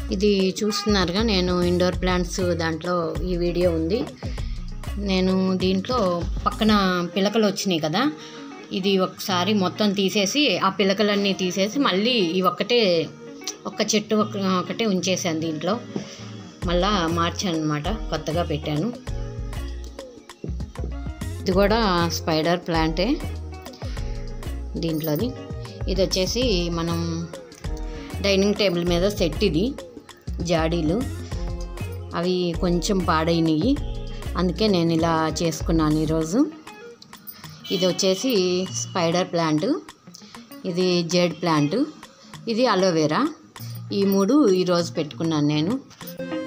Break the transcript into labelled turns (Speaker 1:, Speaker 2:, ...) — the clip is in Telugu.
Speaker 1: ఇది చూస్తున్నారుగా నేను ఇండోర్ ప్లాంట్స్ దాంట్లో ఈ వీడియో ఉంది నేను దీంట్లో పక్కన పిలకలు వచ్చినాయి కదా ఇది ఒకసారి మొత్తం తీసేసి ఆ పిలకలన్నీ తీసేసి మళ్ళీ ఈ ఒక్కటే ఒక్క చెట్టు ఒక- ఒకటే ఉంచేసాను దీంట్లో మళ్ళా మార్చాను అనమాట కొత్తగా పెట్టాను ఇది కూడా స్పైడర్ ప్లాంటే దీంట్లోది ఇది వచ్చేసి మనం డైనింగ్ టేబుల్ మీద సెట్ ఇది జాడీలు అవి కొంచెం పాడైనవి అందుకే నేను ఇలా చేసుకున్నాను ఈరోజు ఇది వచ్చేసి స్పైడర్ ప్లాంట్ ఇది జెడ్ ప్లాంట్ ఇది అలోవెరా ఈ మూడు ఈరోజు పెట్టుకున్నాను నేను